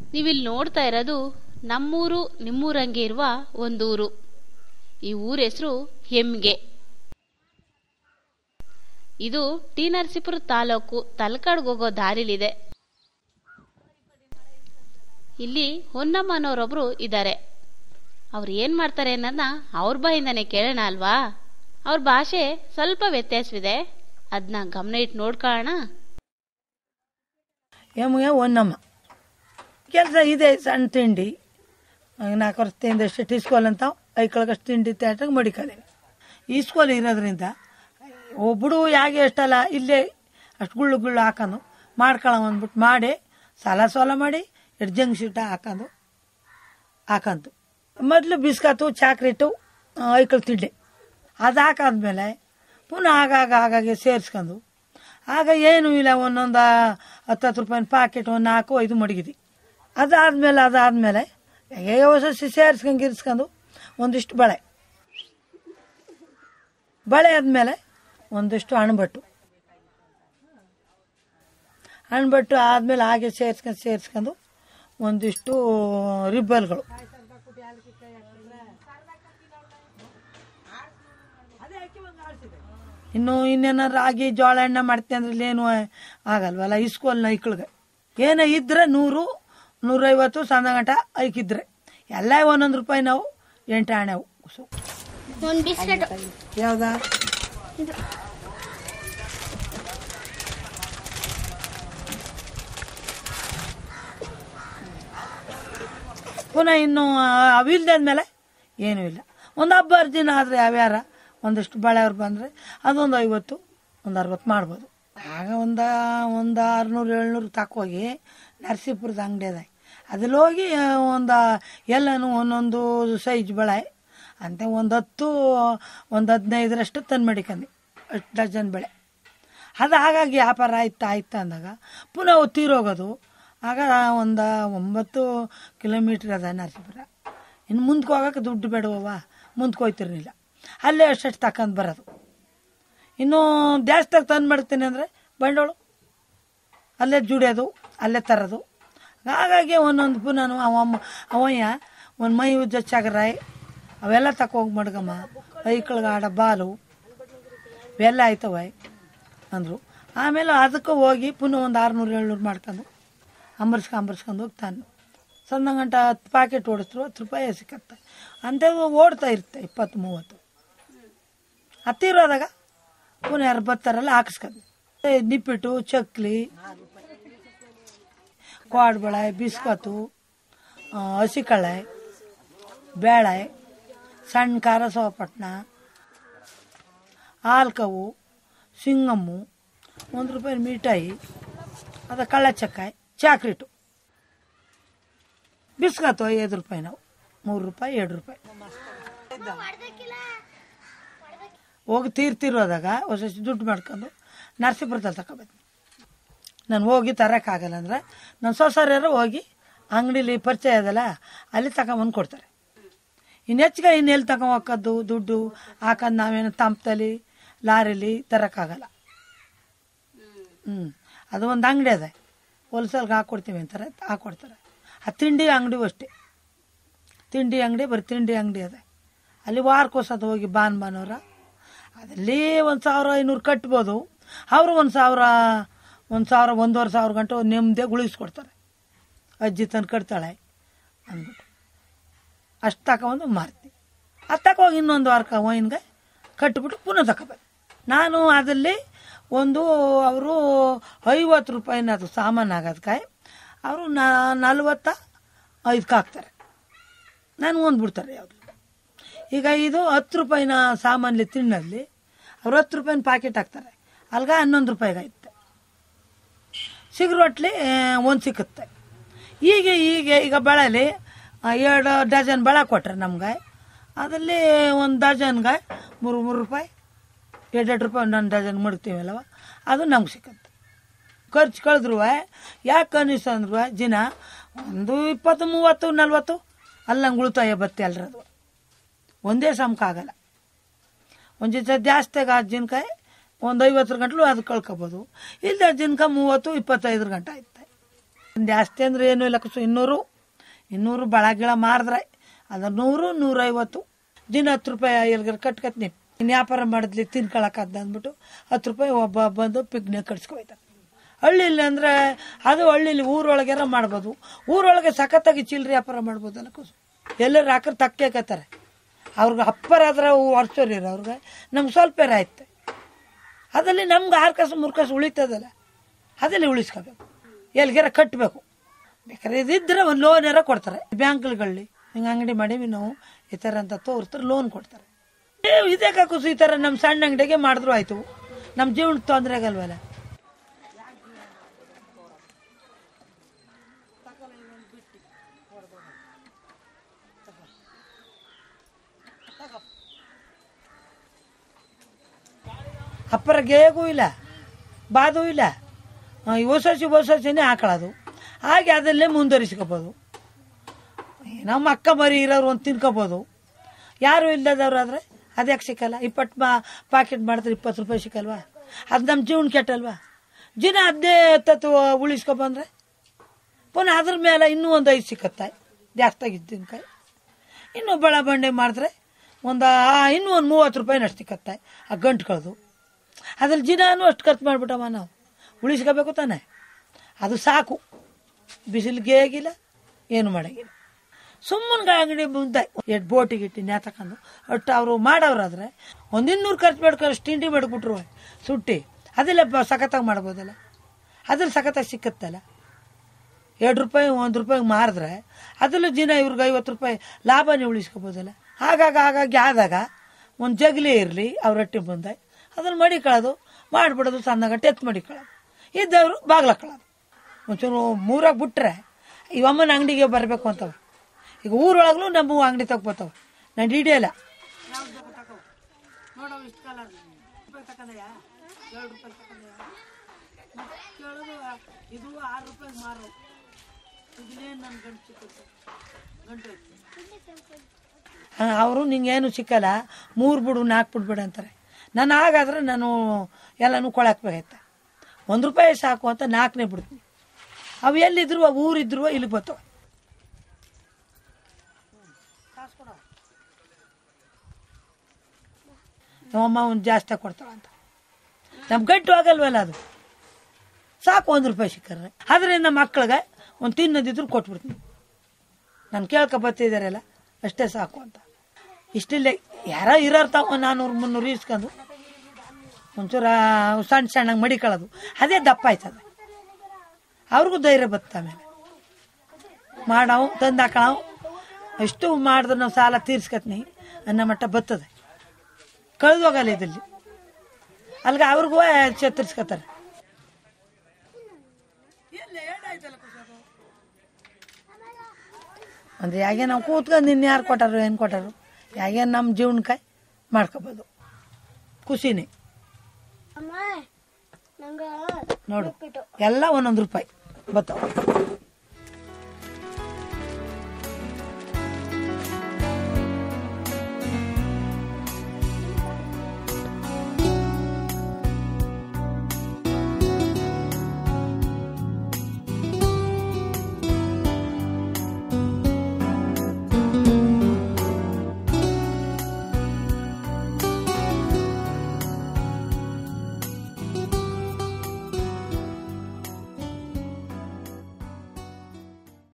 ನೀವಿಲ್ಲಿ ನೋಡ್ತಾ ಇರೋದು ನಮ್ಮೂರು ನಿಮ್ಮೂರಂಗೆ ಇರುವ ಒಂದೂರು ಈ ಊರ ಹೆಸರು ಹೆಮ್ಗೆ ಇದು ಟಿ ನರಸೀಪುರ ತಾಲೂಕು ತಲಕಾಡ್ಗೆ ಹೋಗೋ ದಾರಿಲಿದೆ ಇಲ್ಲಿ ಹೊನ್ನಮ್ಮನವರೊಬ್ರು ಇದ್ದಾರೆ ಅವ್ರು ಏನ್ ಮಾಡ್ತಾರೆ ಅನ್ನೋದನ್ನ ಅವ್ರ ಬಾಯಿಂದಾನೆ ಕೇಳೋಣ ಅಲ್ವಾ ಅವ್ರ ಭಾಷೆ ಸ್ವಲ್ಪ ವ್ಯತ್ಯಾಸವಿದೆ ಅದನ್ನ ಗಮನ ಇಟ್ಟು ನೋಡ್ಕೊಳ್ಳೋಣ ಎಮ್ಗೆ ಒಂದಮ್ಮ ಕೆಲಸ ಇದೆ ಸಣ್ಣ ತಿಂಡಿ ನಾಲ್ಕು ವರ್ಷ ತಿಂದಷ್ಟು ಟಿಸ್ಕೋಲ್ ಅಂತ ಐಕಳಗಷ್ಟು ತಿಂಡಿ ತೇಟಕ್ಕೆ ಮಡಿಕದೇನೆ ಇಸ್ಕೋಲ್ ಇರೋದ್ರಿಂದ ಒಬ್ಬಡು ಯಾಕೆ ಎಷ್ಟಲ್ಲ ಇಲ್ಲೇ ಅಷ್ಟು ಗುಳ್ಳು ಗುಳ್ಳು ಹಾಕೊಂಡು ಮಾಡ್ಕೊಳ್ಳೋ ಅಂದ್ಬಿಟ್ಟು ಮಾಡಿ ಸಾಲ ಸಾಲ ಮಾಡಿ ಎರಡು ಜಂಗ್ ಶೀಟ ಹಾಕೊಂಡು ಹಾಕಂತು ಮೊದಲು ಬಿಸ್ಕತ್ತು ಚಾಕ್ಲೇಟು ಐಕಳು ತಿಂಡಿ ಅದು ಹಾಕಾದ್ಮೇಲೆ ಪುನಃ ಆಗಾಗ ಆಗಾಗೆ ಸೇರಿಸ್ಕೊಂಡು ಆಗ ಏನೂ ಇಲ್ಲ ಒಂದೊಂದು ಹತ್ತತ್ತು ರೂಪಾಯಿನ ಪಾಕೆಟ್ ಒಂದು ನಾಲ್ಕು ಐದು ಮಡಗಿದಿ ಅದಾದ್ಮೇಲೆ ಅದಾದ್ಮೇಲೆ ಹೇಗೆ ಹೊಸ ಸೇರಿಸ್ಕೊಂಡು ಗಿರಿಸ್ಕೊಂಡು ಒಂದಿಷ್ಟು ಬಳೆ ಬಳೆ ಆದಮೇಲೆ ಒಂದಿಷ್ಟು ಅಣಬಟ್ಟು ಅಣಬಟ್ಟು ಆದಮೇಲೆ ಹಾಗೆ ಸೇರಿಸ್ಕೊಂಡು ಸೇರಿಸ್ಕೊಂಡು ಒಂದಿಷ್ಟು ರಿಬ್ಬಲ್ಗಳು ಇನ್ನು ಇನ್ನೇನಾರು ರಾಗಿ ಜೋಳ ಎಣ್ಣೆ ಮಾಡ್ತೀನಿ ಅಂದ್ರೆ ಇಲ್ಲಿ ಏನು ಆಗಲ್ವಲ್ಲ ಇಸ್ಕೋಲ್ನ ಐಕ್ಳಿಗೆ ಏನೋ ಇದ್ರೆ ನೂರು ನೂರೈವತ್ತು ಸಂದ ಗಂಟ ಐಕಿದ್ರೆ ಎಲ್ಲ ಒಂದೊಂದು ರೂಪಾಯಿ ನಾವು ಎಂಟು ಆಣೆವು ಒಂದು ಬಿಸ್ಕೆಟ್ ಯಾವ್ದಾ ಪುನಃ ಇನ್ನು ಅವಿಲ್ದಾದ್ಮೇಲೆ ಏನೂ ಇಲ್ಲ ಒಂದು ಹಬ್ಬ ದಿನ ಆದರೆ ಯಾವ್ಯಾರ ಒಂದಿಷ್ಟು ಬಳೆಯವ್ರು ಬಂದರೆ ಅದೊಂದು ಐವತ್ತು ಒಂದು ಅರವತ್ತು ಮಾಡ್ಬೋದು ಆಗ ಒಂದು ಒಂದು ಆರುನೂರು ಏಳ್ನೂರು ತಕೋಗಿ ನರಸೀಪುರದ ಅಂಗಡಿ ಅದ ಅದ್ರಲ್ಲಿ ಹೋಗಿ ಒಂದು ಎಲ್ಲನೂ ಒಂದೊಂದು ಸೈಜ್ ಬಳೆ ಅಂತ ಒಂದು ಹತ್ತು ಒಂದು ಹದಿನೈದರಷ್ಟು ತಂದು ಮಡಿಕಂಡು ಅಷ್ಟು ಡಜನ್ ಬೆಳೆ ಅದು ಹಾಗಾಗಿ ವ್ಯಾಪಾರ ಆಯ್ತಾ ಆಯ್ತಾ ಅಂದಾಗ ಪುನಃ ಅವು ತೀರೋಗೋದು ಆಗ ಒಂದು ಒಂಬತ್ತು ಕಿಲೋಮೀಟ್ರ್ ಅದ ನರಸೀಪುರ ಇನ್ನು ಮುಂದಕ್ಕೆ ಹೋಗಕ್ಕೆ ದುಡ್ಡು ಬೇಡವವ ಮುಂದಕ್ಕೆ ಹೋಯ್ತಿರ್ಲಿಲ್ಲ ಅಲ್ಲೇ ಅಷ್ಟಷ್ಟು ತಕೊಂಡ್ ಬರೋದು ಇನ್ನು ದೇಶದಾಗ ತಂದು ಮಾಡ್ತೀನಿ ಅಂದರೆ ಬಂಡೋಳು ಅಲ್ಲೇ ಜುಡಿಯೋದು ಅಲ್ಲೇ ತರೋದು ಹಾಗಾಗಿ ಒಂದೊಂದು ಪುನಃ ಅವಮ್ಮ ಅವಯ್ಯ ಒಂದು ಮೈ ಉಜ್ಜ ಚಗರಾಯಿ ಅವೆಲ್ಲ ತಕೋಗಿ ಮಡ್ಗಮ್ಮ ಐಕಳ್ಗೆ ಆಡ ಬಾಲು ಇವೆಲ್ಲ ಆಯ್ತವ ಅಂದರು ಆಮೇಲೆ ಅದಕ್ಕೆ ಹೋಗಿ ಪುನಃ ಒಂದು ಆರುನೂರು ಏಳ್ನೂರು ಮಾಡ್ಕೊಂಡು ಅಂಬರ್ಸ್ಕೊ ಅಂಬರ್ಸ್ಕೊಂಡು ಹೋಗ್ತಾನೆ ಸಂದ ಗಂಟ ಹತ್ತು ಪ್ಯಾಕೆಟ್ ಓಡಿಸ್ರು ಹತ್ತು ರೂಪಾಯಿ ಸಿಕ್ಕತ್ತೆ ಅಂಥವು ಓಡ್ತಾ ಇರುತ್ತೆ ಇಪ್ಪತ್ತು ಮೂವತ್ತು ಹತ್ತಿರೋದಾಗ ಪುನಃ ಯಾರು ಬರ್ತಾರಲ್ಲ ಹಾಕಿಸ್ಕೊಂಡು ಏ, ನಿಪ್ಪಿಟ್ಟು ಚಕ್ಲಿ ಕೋಡ್ಬಳೆ ಬಿಸ್ಕತ್ತು ಆ, ಹಸಿಕಳೆ ಬೇಳೆ ಸಣ್ಣ ಖಾರ ಸೋಪಟ್ನ ಹಾಲ್ಕವು ಸಿಂಗಮ್ಮು ಒಂದು ರೂಪಾಯಿ ಮಿಠಾಯಿ ಅದ ಕಳ್ಳ ಚಕ್ಕಾಯಿ ಚಾಕ್ಲೇಟು ಬಿಸ್ಕತ್ತು ಐದು ರೂಪಾಯಿ ನಾವು ಮೂರು ರೂಪಾಯಿ ಎರಡು ರೂಪಾಯಿ ಹೋಗಿ ತೀರ್ತಿರೋದಾಗ ಹೊಸ ದುಡ್ಡು ಮಾಡ್ಕೊಂಡು ನರಸೀಪುರದಲ್ಲಿ ತಗೋಬೇಕು ನಾನು ಹೋಗಿ ತರೋಕ್ಕಾಗಲ್ಲ ಅಂದ್ರೆ ನನ್ನ ಸೊಸರ್ಯಾರು ಹೋಗಿ ಅಂಗಡಿಲಿ ಪರಿಚಯ ಅದಲ್ಲ ಅಲ್ಲಿ ತಗೊಂಬಂದು ಕೊಡ್ತಾರೆ ಇನ್ನು ಹೆಚ್ಚಿಗೆ ಇನ್ನು ಎಲ್ಲಿ ತಗೊಂಡು ದುಡ್ಡು ಹಾಕೋದು ನಾವೇನು ತಂಪದಲ್ಲಿ ಲಾರಿಲಿ ತರೋಕ್ಕಾಗಲ್ಲ ಹ್ಞೂ ಅದು ಒಂದು ಅಂಗಡಿ ಅದ ಹೋಲ್ಸೇಲ್ಗೆ ಹಾಕ್ಕೊಡ್ತೀವಿ ಅಂತಾರೆ ಹಾಕ್ಕೊಡ್ತಾರೆ ಆ ತಿಂಡಿ ಅಂಗಡಿಗೂ ಅಷ್ಟೇ ತಿಂಡಿ ಅಂಗಡಿ ಬರೀ ತಿಂಡಿ ಅಂಗಡಿ ಅದ ಅಲ್ಲಿ ವಾರಕ್ಕೋಸದ ಹೋಗಿ ಬಾನ್ ಬಾನವ್ರ ಅದಲ್ಲಿ ಒಂದು ಸಾವಿರ ಐನೂರು ಕಟ್ಬೋದು ಅವರು ಒಂದು ಸಾವಿರ ಒಂದು ಸಾವಿರ ಒಂದೂವರೆ ಸಾವಿರ ಗಂಟೆ ನೆಮ್ಮದಿ ಉಳಿಸ್ಕೊಡ್ತಾರೆ ಅಜ್ಜಿ ತಂದು ಕಟ್ತಾಳೆ ಅಂದ್ಬಿಟ್ಟು ಅಷ್ಟು ತಗೊಂಡು ಮಾರ್ತೀನಿ ಅದು ತಗೋಗಿ ಇನ್ನೊಂದು ವಾರಕ್ಕೆ ವೈನ್ಗೆ ಕಟ್ಬಿಟ್ಟು ಪುನಃ ತಗೋಬೇಕು ನಾನು ಅದಲ್ಲಿ ಒಂದು ಅವರು ಐವತ್ತು ರೂಪಾಯಿನ ಅದು ಸಾಮಾನು ಆಗೋದಕ್ಕೆ ಅವರು ನಲ್ವತ್ತ ಐದಕ್ಕೆ ಹಾಕ್ತಾರೆ ನಾನು ಒಂದು ಬಿಡ್ತಾರೆ ಯಾವುದು ಈಗ ಇದು ಹತ್ತು ರೂಪಾಯಿನ ಸಾಮಾನ್ಲಿ ತಿನ್ನಲ್ಲಿ ಅವ್ರು ಹತ್ತು ರೂಪಾಯಿನ ಪ್ಯಾಕೆಟ್ ಹಾಕ್ತಾರೆ ಅಲ್ಗ ಹನ್ನೊಂದು ರೂಪಾಯಿಗೆ ಆಯ್ತು ಸಿಗರೊಟ್ಲಿ ಒಂದು ಸಿಕ್ಕುತ್ತೆ ಹೀಗೆ ಹೀಗೆ ಈಗ ಬೆಳೆಲಿ ಎರಡು ಡಜನ್ ಬೆಳೆ ಕೊಟ್ರೆ ನಮ್ಗೆ ಅದಲ್ಲಿ ಒಂದು ಡಜನ್ಗೆ ಮೂರು ಮೂರು ರೂಪಾಯಿ ಎರಡೆರಡು ರೂಪಾಯಿ ಒಂದೊಂದು ಡಜನ್ ಮಡ್ತೀವಲ್ಲವ ಅದು ನಮ್ಗೆ ಸಿಕ್ಕತ್ತೆ ಖರ್ಚು ಕಳೆದ್ರು ಯಾಕೆ ಕನಿಷ್ಠ ಅಂದ್ರು ದಿನ ಒಂದು ಇಪ್ಪತ್ತು ಮೂವತ್ತು ನಲ್ವತ್ತು ಅಲ್ಲಂಗೆ ಉಳಿತಾಯ ಬತ್ತೆ ಅಲ್ರದು ಒಂದೇ ಸಮಕ ಆಗಲ್ಲ ಒಂದು ಜೊತೆ ಜಾಸ್ತಿಯಾಗ ಆ ಜಿನ್ಕಾಯಿ ಒಂದು ಐವತ್ತರ ಗಂಟಲು ಅದು ಕಳ್ಕೊಬೋದು ಇಲ್ಲದೆ ಜಿನ್ಕ ಮೂವತ್ತು ಇಪ್ಪತ್ತೈದರ ಗಂಟೆ ಆಯ್ತು ಜಾಸ್ತಿ ಅಂದ್ರೆ ಏನು ಇಲ್ಲ ಕುಸು ಇನ್ನೂರು ಇನ್ನೂರು ಬಳ ಗಿಳ ಮಾರಿದ್ರೆ ಅದ್ರ ನೂರು ನೂರೈವತ್ತು ದಿನ ಹತ್ತು ರೂಪಾಯಿ ಎಲ್ಗಾರ ಕಟ್ಕತ್ನಿ ಇನ್ನು ವ್ಯಾಪಾರ ಮಾಡಿದ್ಲಿ ತಿನ್ಕೊಳಕದ್ದ ಅಂದ್ಬಿಟ್ಟು ಹತ್ತು ರೂಪಾಯಿ ಒಬ್ಬ ಬಂದು ಪಿಗ್ನೆ ಕಟ್ಸ್ಕೊಯ್ತಾನೆ ಹಳ್ಳಿಲಿ ಅಂದ್ರೆ ಅದು ಹಳ್ಳಿಲಿ ಊರೊಳಗೆಲ್ಲ ಮಾಡ್ಬೋದು ಊರೊಳಗೆ ಸಖತ್ತಾಗಿ ಚಿಲ್ಲರೆ ವ್ಯಾಪಾರ ಮಾಡ್ಬೋದಲ್ಲ ಕುಸು ಎಲ್ಲರೂ ಹಾಕ್ರೆ ತಕ್ಕೇಕತ್ತಾರೆ ಅವ್ರಿಗೆ ಅಪ್ಪರಾದ್ರೆ ವರ್ಷೋರಿ ಅವ್ರಿಗೆ ನಮ್ಗೆ ಸ್ವಲ್ಪ ಆಯ್ತು ಅದಲ್ಲಿ ನಮ್ಗೆ ಆರು ಕಾಸು ಮೂರು ಕಾಸು ಉಳಿತದಲ್ಲ ಅದಲ್ಲಿ ಉಳಿಸ್ಕೋಬೇಕು ಎಲ್ಗಾರ ಕಟ್ಟಬೇಕು ಬೇಕಾದ್ರೆ ಇದಿದ್ರೆ ಒಂದು ಲೋನ್ ಯಾರ ಕೊಡ್ತಾರೆ ಬ್ಯಾಂಕ್ಗಳಲ್ಲಿ ಹಿಂಗೆ ಅಂಗಡಿ ಮಾಡೀವಿ ನಾವು ಈ ಥರ ಅಂತ ತೋರಿಸ್ತಾರೆ ಲೋನ್ ಕೊಡ್ತಾರೆ ಏ, ಇದೇ ಕಾಕುಸು ಈ ಥರ ನಮ್ಮ ಸಣ್ಣ ಅಂಗಡಿಗೆ ಮಾಡಿದ್ರು ಆಯ್ತು ನಮ್ಮ ಜೀವನಕ್ಕೆ ತೊಂದರೆ ಆಗಲ್ವಲ್ಲ ಅಪ್ಪರ ಗೇಗೂ ಇಲ್ಲ ಬಾದು ಇಲ್ಲ ಆ, ಈ ಹೊಸಸಿ ಹೊಸಸಿನೇ ಹಾಕೊಳ್ಳೋದು ಹಾಗೆ ಅದಲ್ಲೇ ಮುಂದುವರಿಸ್ಕೋಬೋದು ನಮ್ಮ ಅಕ್ಕ ಮರಿ ಇರೋರು ಒಂದು ತಿನ್ಕೋಬೋದು ಯಾರು ಇಲ್ಲದವ್ರಾದ್ರೆ ಅದ್ಯಾಕೆ ಸಿಕ್ಕಲ್ಲ ಇಪ್ಪತ್ತು ಮಾ ಪಾಕೆಟ್ ಮಾಡಿದ್ರೆ ಇಪ್ಪತ್ತು ರೂಪಾಯಿ ಸಿಕ್ಕಲ್ವಾ ಅದು ನಮ್ಮ ಜೀವನ ಕೆಟ್ಟಲ್ವಾ ದಿನ ಹದಿನೇ ಹತ್ತತ್ತು ಉಳಿಸ್ಕೊಬಂದ್ರೆ ಪುನಃ ಅದ್ರ ಮೇಲೆ ಇನ್ನೂ ಒಂದು ಐದು ಸಿಕ್ಕತ್ತೆ ಜಾಸ್ತಿ ಆಗಿದ್ದಿನಕಾಯಿ ಇನ್ನು ಬಳ ಬಂಡೆ ಮಾಡಿದ್ರೆ ಒಂದು ಆ- ಇನ್ನೂ ಒಂದು ಮೂವತ್ತು ರೂಪಾಯಿನಷ್ಟು ಸಿಕ್ಕತ್ತೆ ಆ ಗಂಟು ಕಳೆದು ಅದ್ರಲ್ಲಿ ದಿನಾನು ಅಷ್ಟು ಖರ್ಚು ಮಾಡಿಬಿಟ್ಟವ ನಾವು ಉಳಿಸ್ಕೋಬೇಕು ತಾನೆ ಅದು ಸಾಕು ಬಿಸಿಲಿಗೆ ಆಗಿಲ್ಲ ಏನು ಮಾಡಂಗಿಲ್ಲ ಸುಮ್ಮನೆ ಅಂಗಡಿ ಮುಂದೆ ಎಷ್ಟು ಬೋಟಿಗೆ ಇಟ್ಟು ನೇತಕೊಂಡು ಒಟ್ಟು ಅವರು ಮಾಡೋರಾದ್ರೆ ಒಂದು ಇನ್ನೂರು ಖರ್ಚು ಮಾಡ್ಕೊಂಡು ಅಷ್ಟು ತಿಂಡಿ ಮಾಡಿಬಿಟ್ರು ಸುಟ್ಟಿ ಅದೆಲ್ಲ ಬ ಸಖತ್ತಾಗಿ ಮಾಡ್ಬೋದಲ್ಲ ಅದ್ರಲ್ಲಿ ಸಖತ್ತಾಗಿ ಸಿಕ್ಕತ್ತಲ್ಲ ಎರಡು ರೂಪಾಯಿ ಒಂದು ರೂಪಾಯಿಗೆ ಮಾರಿದ್ರೆ ಅದರಲ್ಲೂ ದಿನ ಇವ್ರಿಗೆ ಐವತ್ತು ರೂಪಾಯಿ ಲಾಭನೇ ಉಳಿಸ್ಕೋಬೋದಲ್ಲ ಹಾಗಾಗಿ ಹಾಗಾಗಿ ಆದಾಗ ಒಂದು ಜಗಲಿ ಇರಲಿ ಅವ್ರ ರೊಟ್ಟಿ ಮುಂದೆ ಅದನ್ನು ಮಡಿಕೊಳ್ಳೋದು ಮಾಡಿಬಿಡೋದು ಸಣ್ಣಗ ಟೆತ್ ಮಡಿಕೊಳ್ಳೋದು ಇದ್ದವರು ಬಾಗ್ಲಾಕೊಳ್ಳೋದು ಒಂಚೂರು ಮೂರಾಗ ಬಿಟ್ರೆ ಈ ಅಮ್ಮನ ಅಂಗಡಿಗೆ ಬರಬೇಕು ಅಂತವ ಈಗ ಊರೊಳಗೂ ನಮ್ಮ ಅಂಗಡಿ ತಗೋತಾವ ನಾನು ಹಿಡಿಯಲ್ಲ ಇದು ಆರು ರೂಪಾಯಿ ಮಾರು ಅವರು ನಿಂಗೇನು ಸಿಕ್ಕಲ್ಲ ಮೂರು ಬಿಡು ನಾಲ್ಕು ಬಿಡ್ಬೇಡ ಅಂತಾರೆ ನಾನು ಹಾಗಾದ್ರೆ ನಾನು ಎಲ್ಲನೂ ಕೊಳಾಕ್ಬೇಕಾಯ್ತ ಒಂದು ರೂಪಾಯಿ ಸಾಕು ಅಂತ ನಾಲ್ಕನೇ ಬಿಡ್ತೀನಿ ಅವು ಎಲ್ಲಿದ್ರು ಅವು ಊರಿದ್ರು ಇಲ್ಲಿ ಬರ್ತಾವೆ ನಮ್ಮಮ್ಮ ಒಂದು ಜಾಸ್ತಿ ಕೊಡ್ತಾಳಂತ ನಮ್ಮ ಗಂಟು ಆಗಲ್ವಲ್ಲ ಅದು ಸಾಕು ಒಂದು ರೂಪಾಯಿ ಸಿಕ್ಕರೆ ಆದರೆ ನಮ್ಮ ಮಕ್ಳಿಗೆ ಒಂದು ತಿನ್ನೋದಿದ್ರು ಕೊಟ್ಬಿಡ್ತೀನಿ ನಾನು ಕೇಳ್ಕೊ ಬರ್ತಿದ್ದಾರಲ್ಲ ಅಷ್ಟೇ ಸಾಕು ಅಂತ ಇಷ್ಟಿಲ್ಲ ಯಾರೋ ಇರೋರು ತಾವ ನಾನ್ನೂರು ಮುನ್ನೂರು ಇಸ್ಕೊಂಡು ಒಂಚೂರ ಸಣ್ಣ ಸಣ್ಣಗೆ ಮಡಿಕೊಳ್ಳೋದು ಅದೇ ದಪ್ಪ ಆಯ್ತದೆ ಅವ್ರಿಗೂ ಧೈರ್ಯ ಬತ್ತ ಆಮೇಲೆ ಮಾಡವು ತಂದು ಹಾಕೊಳ್ಳವು ಎಷ್ಟು ಮಾಡಿದ್ರೆ ನಾವು ಸಾಲ ತೀರ್ಸ್ಕತ್ನಿ ಅನ್ನೋ ಮಟ್ಟ ಬರ್ತದೆ ಕಳೆದೋಗಲ್ಲ ಇದಲ್ಲಿ ಅಲ್ಗ ಅವ್ರಿಗೂ ಚೇತರಿಸ್ಕೊತಾರೆ ಅಂದ್ರೆ ಯಾಗೆ ನಾವು ಕೂತ್ಕೊಂಡು ಇನ್ನು ಯಾರು ಕೊಟ್ಟಾರು ಏನು ಕೊಟ್ಟಾರು ಯಾಗೆ ನಮ್ಮ ಜೀವನಕಾಯಿ ಮಾಡ್ಕೋಬೋದು ಖುಷಿನೇ ಅಮ್ಮ ನಂಗ ನೋಡು ಎಲ್ಲ ಒಂದೊಂದು ರೂಪಾಯಿ ಬರ್ತಾವ